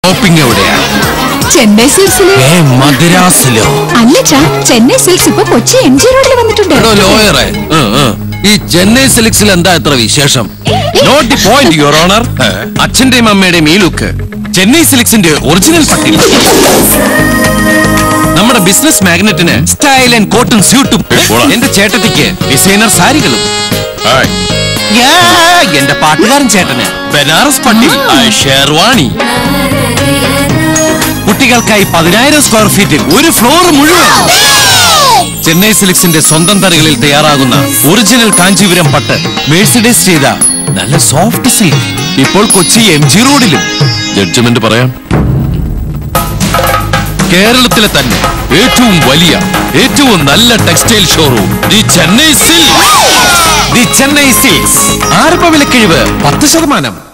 Shopping എവിടെയാ ചെന്നൈ സിൽക്സില് ഏ മദ്രാസിലോ അല്ല ചാ ചെന്നൈ സിൽക്സ് ഇപ്പൊ കൊച്ചി എം ജി റോഡിൽ വന്നിട്ടുണ്ട് എടോ ലോയറെ ഉം, ഉം. ഈ ചെന്നൈ സിലിക്സിൽ എന്താ ഇത്ര വിശേഷം not the point your honour അച്ഛന്റെയും അമ്മയുടെയും ഈ ലുക്ക് ചെന്നൈ സിലിക്സിന്റെ ഒറിജിനൽ പട്ടിക നമ്മുടെ ബിസിനസ് മാഗ്നറ്റിന് സ്റ്റൈൽ ആൻഡ് കോട്ടൺ സ്യൂട്ടും എന്റെ ചേട്ടത്തിക്ക് ഡിസൈനർ സാരികളും യാ, എന്റെ പാട്ടുകാരൻ ചേട്ടന് ബനാറസ് പട്ടി ആ, ഷെർവാണി കുട്ടികൾക്കായി പതിനായിരം സ്ക്വയർ ഫീറ്റിൽ ഒരു ഫ്ലോർ മുഴുവൻ ചെന്നൈ സിലിക്സിന്റെ സ്വന്തം തറികളിൽ തയ്യാറാകുന്ന ഒറിജിനൽ കാഞ്ചീപുരം പട്ട് മേഴ്സിഡൈസ് ചെയ്ത നല്ല സോഫ്റ്റ് സിൽക്ക് ഇപ്പോൾ കൊച്ചി എം ജി റോഡിലും ജഡ്ജ്മെന്റ് പറയാം കേരളത്തിലെ തന്നെ ഏറ്റവും വലിയ ഏറ്റവും നല്ല textile showroom the Chennai silks the Chennai silks ആരംഭ വിലക്കിഴിവ് പത്ത് ശതമാനം